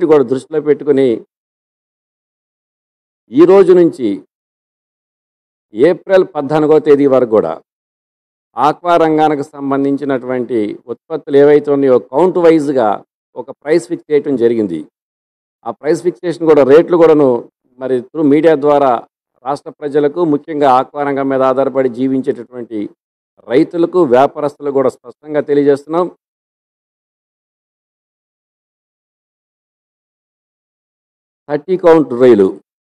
కూడా దృష్టిలో పెట్టుకుని ఈ రోజు నుంచి ఏప్రిల్ పద్నాలుగో తేదీ వరకు కూడా ఆక్వా రంగానికి సంబంధించినటువంటి ఉత్పత్తులు ఏవైతే ఉన్నాయో కౌంట్ వైజ్గా ఒక ప్రైస్ ఫిక్స్ చేయటం జరిగింది ఆ ప్రైస్ ఫిక్సేషన్ కూడా రేట్లు కూడాను మరి త్రూ మీడియా ద్వారా రాష్ట్ర ప్రజలకు ముఖ్యంగా ఆక్వా రంగం మీద ఆధారపడి జీవించేటటువంటి రైతులకు వ్యాపారస్తులకు కూడా స్పష్టంగా తెలియజేస్తున్నాం థర్టీ కౌంట్ రొయ్యలు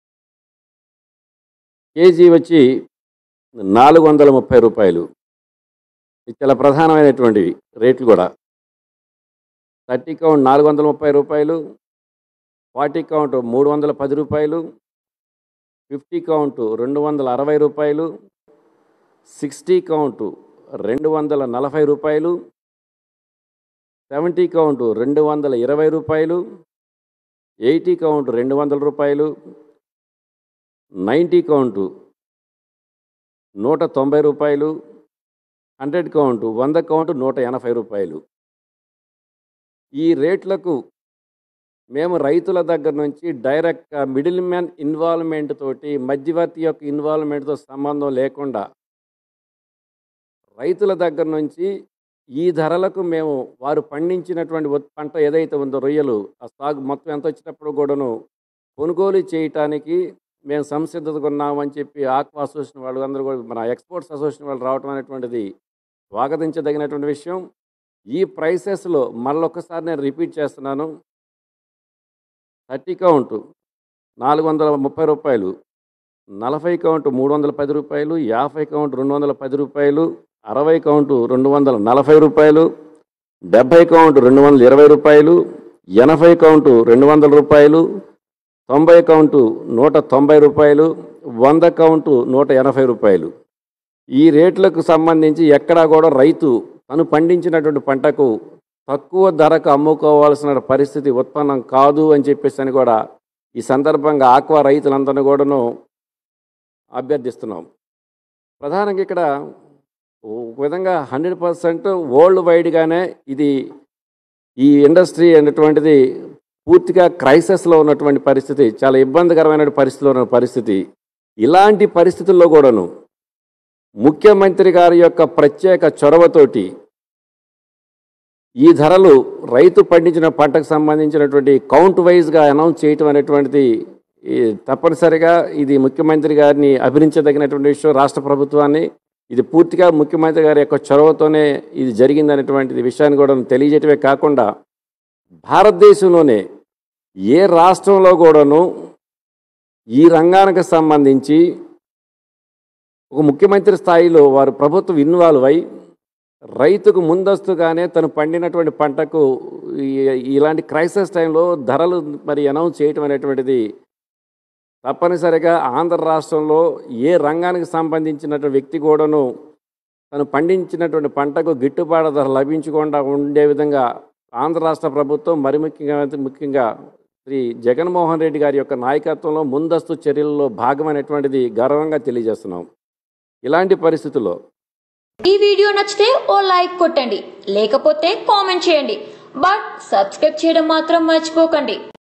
కేజీ వచ్చి నాలుగు వందల ముప్పై రూపాయలు ఇది చాలా ప్రధానమైనటువంటివి రేట్లు కూడా థర్టీ కౌంట్ నాలుగు వందల ముప్పై రూపాయలు ఫార్టీ కౌంట్ మూడు వందల పది రూపాయలు ఫిఫ్టీ కౌంట్ రెండు వందల అరవై రూపాయలు సిక్స్టీ కౌంట్ రెండు వందల నలభై రూపాయలు సెవెంటీ కౌంట్ రెండు వందల ఇరవై రూపాయలు ఎయిటీ కౌంట్ రెండు వందల రూపాయలు నైంటీ కౌంటు నూట తొంభై రూపాయలు హండ్రెడ్ కౌంటు వంద కౌంటు నూట ఎనభై రూపాయలు ఈ రేట్లకు మేము రైతుల దగ్గర నుంచి డైరెక్ట్గా మిడిల్ మ్యాన్ ఇన్వాల్వ్మెంట్ తోటి మధ్యవర్తి యొక్క ఇన్వాల్వ్మెంట్తో సంబంధం లేకుండా రైతుల దగ్గర నుంచి ఈ ధరలకు మేము వారు పండించినటువంటి ఉత్- పంట ఏదైతే ఉందో రొయ్యలు ఆ సాగు మొత్తం ఎంత వచ్చినప్పుడు కూడాను కొనుగోలు చేయటానికి మేము సంసిద్ధతగా ఉన్నామని చెప్పి ఆక్వా అసోసియేషన్ వాళ్ళు అందరూ కూడా మన ఎక్స్పోర్ట్స్ అసోసియేషన్ వాళ్ళు రావటం అనేటువంటిది స్వాగతించదగినటువంటి విషయం ఈ ప్రైసెస్లో మళ్ళొకసారి నేను రిపీట్ చేస్తున్నాను థర్టీ కౌంట్ నాలుగు వందల ముప్పై రూపాయలు నలభై కౌంట్ మూడు వందల పది రూపాయలు యాభై కౌంట్ రెండు వందల పది రూపాయలు అరవై కౌంట్ రెండు వందల నలభై రూపాయలు డెబ్భై కౌంట్ రెండు వందల ఇరవై రూపాయలు ఎనభై కౌంట్ రెండు వందల రూపాయలు తొంభై కౌంటు నూట తొంభై రూపాయలు వంద కౌంటు నూట ఎనభై రూపాయలు ఈ రేట్లకు సంబంధించి ఎక్కడా కూడా రైతు తను పండించినటువంటి పంటకు తక్కువ ధరకు అమ్ముకోవాల్సిన పరిస్థితి ఉత్పన్నం కాదు అని చెప్పేసి అని కూడా ఈ సందర్భంగా ఆక్వా రైతులందరినీ కూడాను అభ్యర్థిస్తున్నాం ప్రధానంగా ఇక్కడ ఒక విధంగా హండ్రెడ్ పర్సెంట్ వరల్డ్ వైడ్గానే ఇది ఈ ఇండస్ట్రీ అనేటువంటిది పూర్తిగా క్రైసిస్లో ఉన్నటువంటి పరిస్థితి చాలా ఇబ్బందికరమైన పరిస్థితిలో ఉన్న పరిస్థితి ఇలాంటి పరిస్థితుల్లో కూడాను ముఖ్యమంత్రి గారి యొక్క ప్రత్యేక చొరవతోటి ఈ ధరలు రైతు పండించిన పంటకు సంబంధించినటువంటి కౌంట్ వైజ్గా అనౌన్స్ చేయటం అనేటువంటిది ఈ తప్పనిసరిగా ఇది ముఖ్యమంత్రి గారిని అభినంచదగినటువంటి విషయం రాష్ట్ర ప్రభుత్వాన్ని ఇది పూర్తిగా ముఖ్యమంత్రి గారి యొక్క చొరవతోనే ఇది జరిగిందనేటువంటి విషయాన్ని కూడా తెలియజేయటమే కాకుండా భారతదేశంలోనే ఏ రాష్ట్రంలో కూడాను ఈ రంగానికి సంబంధించి ఒక ముఖ్యమంత్రి స్థాయిలో వారు ప్రభుత్వం ఇన్వాల్వ్ అయి రైతుకు ముందస్తుగానే తను పండినటువంటి పంటకు ఈ- ఇలాంటి క్రైసిస్ టైంలో ధరలు మరి అనౌన్స్ చేయటం అనేటువంటిది తప్పనిసరిగా ఆంధ్ర రాష్ట్రంలో ఏ రంగానికి సంబంధించినటువంటి వ్యక్తి కూడాను తను పండించినటువంటి పంటకు గిట్టుబాటు ధర లభించకుండా ఉండే విధంగా ఆంధ్ర రాష్ట్ర ప్రభుత్వం మరి ముఖ్యంగా ముఖ్యంగా శ్రీ జగన్మోహన్ రెడ్డి గారి యొక్క నాయకత్వంలో ముందస్తు చర్యల్లో భాగమైనటువంటిది గర్వంగా తెలియజేస్తున్నాం ఇలాంటి పరిస్థితుల్లో ఈ వీడియో నచ్చితే ఓ లైక్ కొట్టండి లేకపోతే కామెంట్ చేయండి బట్ సబ్స్క్రైబ్ చేయడం మాత్రం మర్చిపోకండి